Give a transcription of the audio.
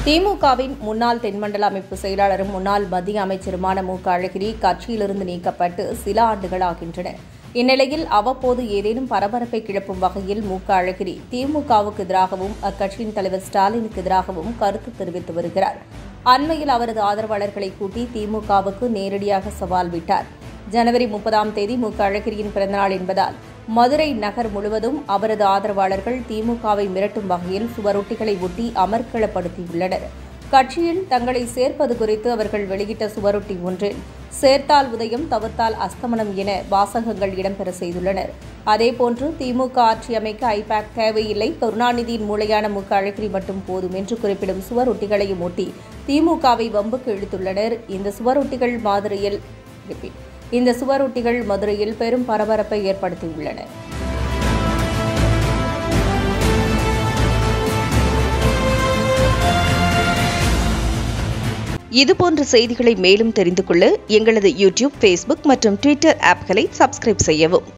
திமுகவின் முன்னாள் தென்மண்டல அமைப்பு செயலாளரும் முன்னாள் மத்திய அமைச்சருமான மு க அழகிரி கட்சியிலிருந்து நீக்கப்பட்டு சில ஆண்டுகளாகின்றன இந்நிலையில் அவ்வப்போது ஏதேனும் பரபரப்பை கிளப்பும் வகையில் மு க அழகிரி திமுகவுக்கு எதிராகவும் அக்கட்சியின் தலைவர் ஸ்டாலினுக்கு எதிராகவும் கருத்து தெரிவித்து வருகிறார் அண்மையில் அவரது ஆதரவாளர்களை கூட்டி திமுகவுக்கு நேரடியாக சவால் விட்டார் ஜனவரி முப்பதாம் தேதி மு க அழகிரியின் பிறந்தநாள் என்பதால் மதுரை நகர் முழுவதும் அவரது ஆதரவாளர்கள் திமுகவை மிரட்டும் வகையில் சுவரொட்டிகளை ஒட்டி அமர்க்களப்படுத்தியுள்ளனர் கட்சியில் தங்களை சேர்ப்பது குறித்து அவர்கள் வெளியிட்ட சுவரொட்டி ஒன்றில் சேர்த்தால் உதயம் தவிர்த்தால் அஸ்தமனம் என வாசகங்கள் இடம்பெற செய்துள்ளனர் அதேபோன்று திமுக ஆட்சி அமைக்க ஐபேக் தேவையில்லை கருணாநிதியின் மூளையான மு க அழகிரி மட்டும் போதும் என்று குறிப்பிடும் சுவரொட்டிகளையும் ஒட்டி திமுகவை வம்புக்கு இழுத்துள்ளனர் இந்த சுவரொட்டிகள் மாதிரியில் repeat. இந்த சுவரொட்டிகள் மதுரையில் பெரும் பரபரப்பை ஏற்படுத்தியுள்ளன இதுபோன்ற செய்திகளை மேலும் தெரிந்து கொள்ள எங்களது யூடியூப் ஃபேஸ்புக் மற்றும் ட்விட்டர் ஆப்களை சப்ஸ்கிரைப் செய்யவும்